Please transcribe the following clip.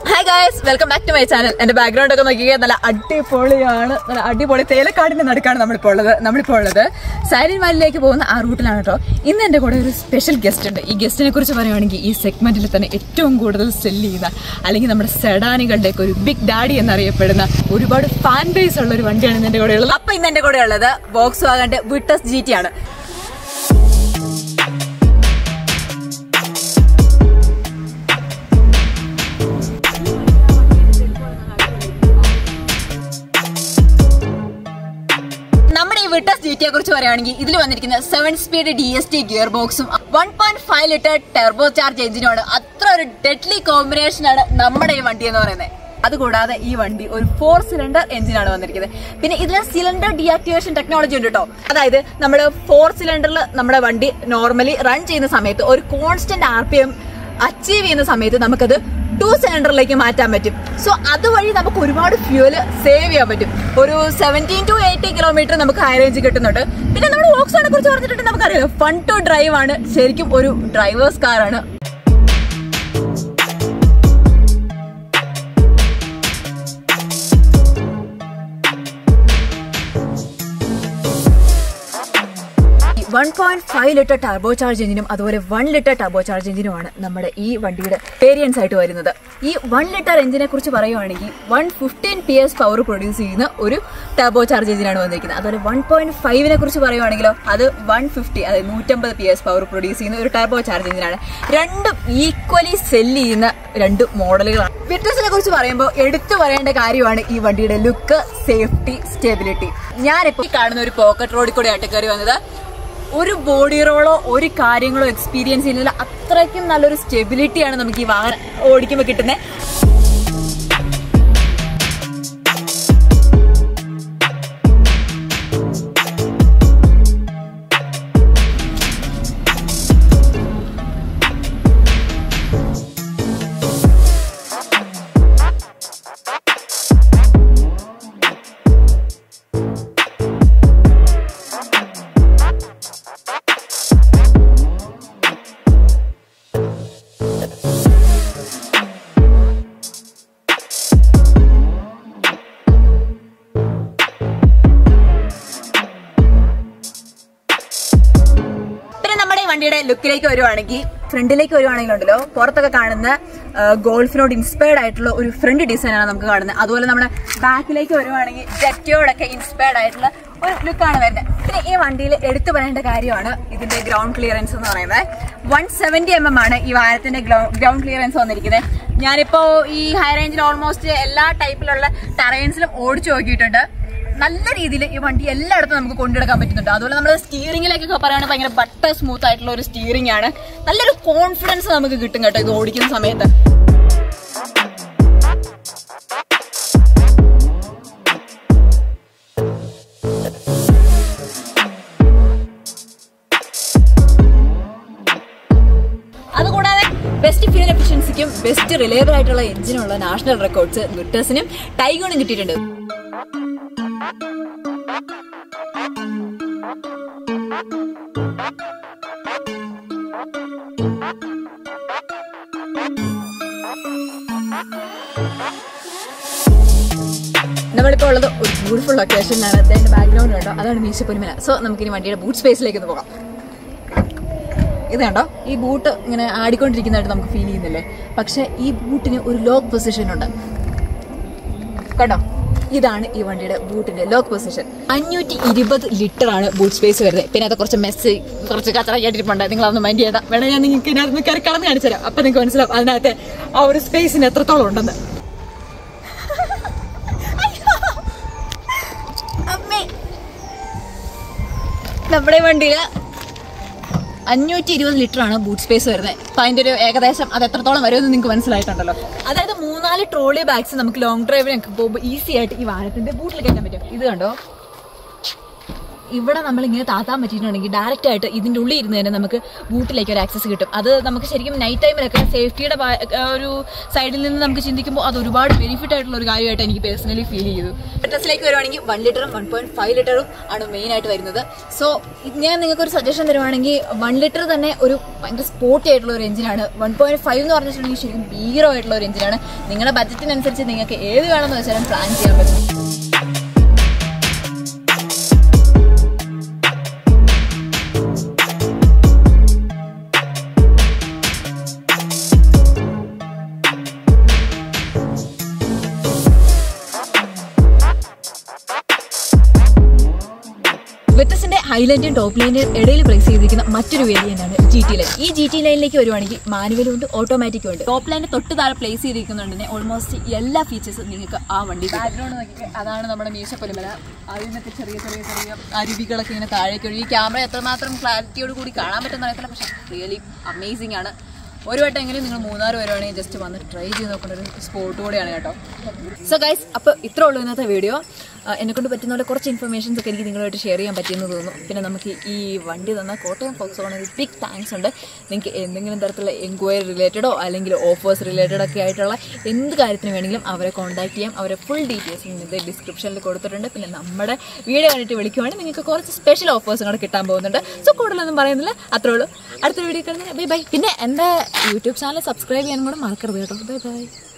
hi guys welcome back to my channel എന്റെ background ഒക്കെ നോക്കിയാൽ നല്ല അടിപൊളിയാണ് നല്ല അടിപൊളി തേലക്കാടിന്റെ നടുക്കാണ് നമ്മളിപ്പോൾ ഉള്ളത് നമ്മളിപ്പോൾ ഉള്ളത് സൈലന്റ് വാലിലേക്ക് പോകുന്ന ആ റൂട്ടിലാണ് കേട്ടോ ഇന്ന് എന്റെ കൂടെ ഒരു സ്പെഷ്യൽ ഗസ്റ്റ് ഉണ്ട് ഈ ഗസ്റ്റിനെ കുറിച്ച് പറയുവാണെങ്കിൽ ഈ സെഗ്മെന്റിൽ തന്നെ ഏറ്റവും കൂടുതൽ സെല്ല് ചെയ്യുന്ന അല്ലെങ്കിൽ നമ്മുടെ സെഡാനികളുടെ ഒക്കെ ഒരു ബിഗ് ഡാഡി എന്നറിയപ്പെടുന്ന ഒരുപാട് ഫാൻ ബേസ് ഉള്ള ഒരു വണ്ടിയാണ് ഇന്ന് എന്റെ കൂടെ ഉള്ളത് അപ്പൊ ഇന്ന് എന്റെ കൂടെ ഉള്ളത് ബോക്സ് വാഗന്റെ വിട്ടസ് ജി ടി ആണ് നമ്മുടെ ഈ വിട്ടസ് ജി ടിയെ കുറിച്ച് പറയുകയാണെങ്കിൽ ഇതിൽ വന്നിരിക്കുന്ന seven speed D S T gear ബോക്സും one point five litre turbo charge എഞ്ചിനുമാണ് അത്ര ഒരു ഡെഡ്ലി കോമ്പിനേഷൻ ആണ് നമ്മുടെ ഈ വണ്ടി എന്ന് പറയുന്നത് അതുകൂടാതെ ഈ വണ്ടി ഒരു ഫോർ സിലിണ്ടർ എഞ്ചിനാണ് വന്നിരിക്കുന്നത് പിന്നെ ഇതിൽ സിലിണ്ടർ ഡീആക്ടിവേഷൻ ടെക്നോളജി ഉണ്ട് കേട്ടോ അതായത് നമ്മൾ ഫോർ സിലിണ്ടറിൽ നമ്മുടെ വണ്ടി നോർമലി റൺ ചെയ്യുന്ന സമയത്ത് ഒരു constant R P M achieve ചെയ്യുന്ന സമയത്ത് നമുക്കത് ടു സിലിണ്ടറിലേക്ക് മാറ്റാൻ പറ്റും സോ അതുവഴി നമുക്ക് ഒരുപാട് ഫ്യൂല് സേവ് ചെയ്യാൻ പറ്റും ഒരു സെവൻറ്റീൻ ടു എയ്റ്റി കിലോമീറ്റർ നമുക്ക് ഹൈ റേഞ്ച് കിട്ടുന്നുണ്ട് പിന്നെ നമ്മുടെ ഓക്സാനെ കുറിച്ച് പറഞ്ഞിട്ടുണ്ടെങ്കിൽ നമുക്കറിയാം ഫൺ ടു ഡ്രൈവ് ആണ് ശരിക്കും ഒരു ഡ്രൈവേഴ്സ് കാറാണ് one point five litre turbo charge എഞ്ചിനും അതുപോലെ വൺ ലിറ്റർ ടർബോ ചാർജ് എഞ്ചിനുമാണ് നമ്മുടെ ഈ വണ്ടിയുടെ വേരിയൻസ് ആയിട്ട് വരുന്നത് ഈ വൺ ലിറ്റർ എഞ്ചിനെ കുറിച്ച് പറയുവാണെങ്കിൽ one fifteen P S power produce ചെയ്യുന്ന ഒരു ടർബോ ചാർജ് എഞ്ചിനാണ് വന്നിരിക്കുന്നത് അതുപോലെ വൺ പോയിന്റ് ഫൈവിനെ കുറിച്ച് പറയുവാണെങ്കിലോ അത് വൺ ഫിഫ്റ്റി അതായത് നൂറ്റമ്പത് പി എസ് പവർ പ്രൊഡ്യൂസ് ചെയ്യുന്ന ഒരു ടർബോ ചാർജ് എഞ്ചിനാണ് രണ്ടും ഈക്വലി സെല്ല് ചെയ്യുന്ന രണ്ട് മോഡലുകളാണ് വിറ്റ്നസിനെ കുറിച്ച് പറയുമ്പോൾ എടുത്തു പറയേണ്ട കാര്യമാണ് ഈ വണ്ടിയുടെ ലുക്ക് സേഫ്റ്റി സ്റ്റെബിലിറ്റി ഞാനിപ്പോൾ ഈ കാണുന്ന ഒരു പോക്കറ്റ് റോഡിൽ കൂടെ ആയിട്ട് കയറി വന്നത് ഒരു ബോഡി റോളോ ഒരു കാര്യങ്ങളോ എക്സ്പീരിയൻസ് ചെയ്യുന്നില്ല അത്രയ്ക്കും നല്ലൊരു സ്റ്റെബിലിറ്റിയാണ് നമുക്ക് ഈ വാഹനം ഓടിക്കുമ്പോൾ കിട്ടുന്നത് പിന്നെ നമ്മുടെ ഈ വണ്ടിയുടെ ലുക്കിലേക്ക് വരുവാണെങ്കിൽ ഫ്രണ്ടിലേക്ക് വരുവാണെങ്കിൽ ഉണ്ടല്ലോ പുറത്തൊക്കെ കാണുന്ന ആ, ഗോൾഫിനോട് ഇൻസ്പയർഡ് ആയിട്ടുള്ള ഒരു ഫ്രണ്ട് ഡിസൈൻ ആണ് നമുക്ക് കാണുന്നത് അതുപോലെ നമ്മുടെ ബാക്കിലേക്ക് വരുവാണെങ്കിൽ ജെറ്റോടൊക്കെ ഇൻസ്പയർഡ് ആയിട്ടുള്ള ഒരു ലുക്കാണ് വരുന്നത് പിന്നെ ഈ വണ്ടിയിൽ എടുത്തു പറയേണ്ട കാര്യമാണ് ഇതിന്റെ ഗ്രൗണ്ട് ക്ലിയറൻസ് എന്ന് പറയുന്നത് വൺ സെവന്റി എം എം ആണ് ഈ വാഹനത്തിന്റെ ഗ്രൗണ്ട് ക്ലിയറൻസ് വന്നിരിക്കുന്നത് ഞാനിപ്പോ ഈ ഹൈ റേഞ്ചിൽ ഓൾമോസ്റ്റ് എല്ലാ ടൈപ്പിലുള്ള ടെറൈൻസിലും ഓടിച്ചു നോക്കിയിട്ടുണ്ട് നല്ല രീതിയിൽ ഈ വണ്ടി എല്ലായിടത്തും നമുക്ക് കൊണ്ടെടുക്കാൻ പറ്റുന്നുണ്ട് അതുപോലെ നമ്മൾ സ്റ്റിയറിംഗിലേക്കൊക്കെ പറയുകയാണെങ്കിൽ ഭയങ്കര ബട്ടർ സ്മൂത്ത് ആയിട്ടുള്ള ഒരു സ്റ്റിയറിംഗ് ആണ് നല്ലൊരു കോൺഫിഡൻസ് നമുക്ക് കിട്ടും കേട്ടോ ഇത് ഓടിക്കുന്ന സമയത്ത് അതുകൂടാതെ ബെസ്റ്റ് ഫ്യൂൽ എഫിഷ്യൻസിക്കും ബെസ്റ്റ് റിലയബിൾ ആയിട്ടുള്ള എഞ്ചിനുള്ള നാഷണൽ റെക്കോർഡ്സ് വിട്ടേഴ്സിനും ടൈഗോണും കിട്ടിയിട്ടുണ്ട് നമ്മളിപ്പോൾ ഉള്ളത് ഒരു ബ്യൂട്ടിഫുൾ ലൊക്കേഷനിലാണ് അതിന്റെ ബാക്ക്ഗ്രൗണ്ട് കണ്ടോ അതാണ് മീശപ്പൊലിമല സോ നമുക്കിനി വണ്ടിയുടെ ബൂട്ട് സ്പേസിലേക്ക് ഒന്ന് പോകാം ഇത് കണ്ടോ ഈ ബൂട്ട് ഇങ്ങനെ ആടിക്കൊണ്ടിരിക്കുന്നതായിട്ട് നമുക്ക് ഫീൽ ചെയ്യുന്നില്ലേ പക്ഷെ ഈ ബൂട്ടിന് ഒരു ലോക്ക് പൊസിഷൻ ഉണ്ട് കണ്ടോ ഇതാണ് ഈ വണ്ടിയുടെ ബൂട്ടിന്റെ ലോക്ക് പൊസിഷൻ അഞ്ഞൂറ്റി ഇരുപത് ലിറ്റർ ആണ് ബൂട്ട് സ്പേസ് വരുന്നത് പിന്നെ അത് കുറച്ച് മെസ്സ് കുറച്ച് കച്ചറ കേട്ടിട്ടുണ്ട് നിങ്ങൾ അതൊന്ന് മൈൻഡ് ചെയ്താൽ വേണം ഞാൻ നിങ്ങൾക്ക് ഇതിനകത്ത് കയറി കളന്ന് കാണിച്ചു തരാം അപ്പൊ നിങ്ങൾക്ക് മനസ്സിലാവും അതിനകത്ത് ആ ഒരു സ്പേസിന് എത്രത്തോളം ഉണ്ടെന്ന് അമ്മേ നമ്മുടെ വണ്ടിയില് അഞ്ഞൂറ്റി ഇരുപത് ലിറ്റർ ആണ് ബൂട്ട് സ്പേസ് വരുന്നത് അപ്പൊ അതിന്റെ ഒരു ഏകദേശം അത് എത്രത്തോളം വരുമെന്ന് നിങ്ങൾക്ക് മനസ്സിലായിട്ടുണ്ടല്ലോ അതായത് മൂന്നാല് ട്രോളി ബാഗ്സ് നമുക്ക് ലോങ് ഡ്രൈവിനൊക്കെ പോകുമ്പോൾ ഈസി ആയിട്ട് ഈ വാഹനത്തിന്റെ ബൂട്ടിൽ കയറ്റാൻ പറ്റും ഇത് കണ്ടോ ഇവിടെ നമ്മൾ ഇങ്ങനെ താത്താൻ പറ്റിയിട്ടുണ്ടെങ്കിൽ ഡയറക്റ്റ് ആയിട്ട് ഇതിന്റെ ഉള്ളിൽ ഇരുന്ന് തന്നെ നമുക്ക് ബൂട്ടിലേക്ക് ഒരു ആക്സസ് കിട്ടും അത് നമുക്ക് ശരിക്കും നൈറ്റ് ടൈമിലൊക്കെ സേഫ്റ്റിയുടെ ഒരു സൈഡിൽ നിന്ന് നമുക്ക് ചിന്തിക്കുമ്പോൾ അത് ഒരുപാട് ബെനിഫിറ്റ് ആയിട്ടുള്ള ഒരു കാര്യമായിട്ട് എനിക്ക് പേഴ്സണലി ഫീൽ ചെയ്തു ഡ്രസ്സിലേക്ക് വരുവാണെങ്കിൽ വൺ ലിറ്ററും വൺ പോയിന്റ് ഫൈവ് ലിറ്ററും ആണ് മെയിൻ ആയിട്ട് വരുന്നത് സോ ഞാൻ നിങ്ങൾക്ക് ഒരു സജഷൻ തരുവാണെങ്കിൽ വൺ ലിറ്റർ തന്നെ ഒരു ഭയങ്കര സ്പോർട്ടി ആയിട്ടുള്ള ഒരു എഞ്ചിനാണ് വൺ പോയിന്റ് ഫൈവ് എന്ന് പറഞ്ഞിട്ടുണ്ടെങ്കിൽ ശരിക്കും ഭീകരമായിട്ടുള്ള ആയിട്ടുള്ള ഒരു എഞ്ചിനാണ് നിങ്ങളുടെ ബജറ്റിനനുസരിച്ച് നിങ്ങൾക്ക് ഏത് വേണമെന്ന് വെച്ചാലും പ്ലാൻ ചെയ്യാൻ പറ്റും വ്യത്യസ്തന്റെ ഹൈലൈറ്റും ടോപ്പ് ലൈനിന്റെ ഇടയിൽ പ്ലേസ് ചെയ്തിരിക്കുന്ന മറ്റൊരു വേരിയന്റ് ആണ് ജി ടി ലൈൻ ഈ ജി ടി ലൈനിലേക്ക് വരുവാണെങ്കിൽ മാനുവലും ഉണ്ട് ഓട്ടോമാറ്റിക്കും ഉണ്ട് ടോപ്പ് ലൈനിന്റെ തൊട്ട് താഴെ പ്ലേസ് ചെയ്തിരിക്കുന്നുണ്ടെങ്കിൽ ഓൾമോസ്റ്റ് എല്ലാ ഫീച്ചേഴ്സും നിങ്ങൾക്ക് ആ വണ്ടി ബാക്ക്ഗ്രൗണ്ട് നോക്കി അതാണ് നമ്മുടെ മീശപ്പൊലിമല അതിൽ നിന്നൊക്കെ ചെറിയ ചെറിയ ചെറിയ അരുവികളൊക്കെ ഇങ്ങനെ താഴേക്ക് ഒഴുകി ക്യാമറ എത്രമാത്രം ക്ലാരിറ്റിയോട് കൂടി കാണാൻ പറ്റുന്ന അറിയത്തില്ല പക്ഷേ റിയലി അമേസിംഗ് ആണ് ഒരു വട്ടം എങ്കിലും നിങ്ങൾ മൂന്നാർ വരുവാണെങ്കിൽ ജസ്റ്റ് വന്ന് ട്രൈ ചെയ്ത് നോക്കേണ്ട ഒരു സ്പോട്ട് കൂടെയാണ് കേട്ടോ സോ ഗൈസ് അപ്പോൾ ഇത്രേ ഉള്ളൂ ഇന്നത്തെ വീഡിയോ എന്നെ കൊണ്ട് പറ്റുന്ന പോലെ കുറച്ച് ഇൻഫർമേഷൻസ് ഒക്കെ എനിക്ക് നിങ്ങളുമായിട്ട് ഷെയർ ചെയ്യാൻ പറ്റിയെന്ന് തോന്നുന്നു പിന്നെ നമുക്ക് ഈ വണ്ടി തന്ന കോട്ടയം ഫോക്സ് ഓണെങ്കിൽ ബിഗ് താങ്ക്സ് ഉണ്ട് നിങ്ങൾക്ക് എന്തെങ്കിലും തരത്തിലുള്ള എൻക്വയറി റിലേറ്റഡോ അല്ലെങ്കിൽ ഓഫേഴ്സ് റിലേറ്റഡ് ഒക്കെ ആയിട്ടുള്ള എന്ത് കാര്യത്തിന് വേണമെങ്കിലും അവരെ കോൺടാക്ട് ചെയ്യാം അവരെ ഫുൾ ഡീറ്റെയിൽസ് ഇന്നത്തെ ഡിസ്ക്രിപ്ഷനിൽ കൊടുത്തിട്ടുണ്ട് പിന്നെ നമ്മുടെ വീഡിയോ കണ്ടിട്ട് വിളിക്കുവാണെങ്കിൽ നിങ്ങൾക്ക് കുറച്ച് സ്പെഷ്യൽ ഓഫേഴ്സും കൂടെ കിട്ടാൻ പോകുന്നുണ്ട് സോ കൂടുതലൊന്നും പറയുന്നില്ല അത്രേ ഉള്ളൂ അടുത്ത വീഡിയോ കാണുന്നത് ബൈ ബൈ പിന്നെ എൻ്റെ യൂട്യൂബ് ചാനൽ സബ്സ്ക്രൈബ് ചെയ്യാനും കൂടെ മറക്കരുത് കേട്ടോ ബൈ ബൈ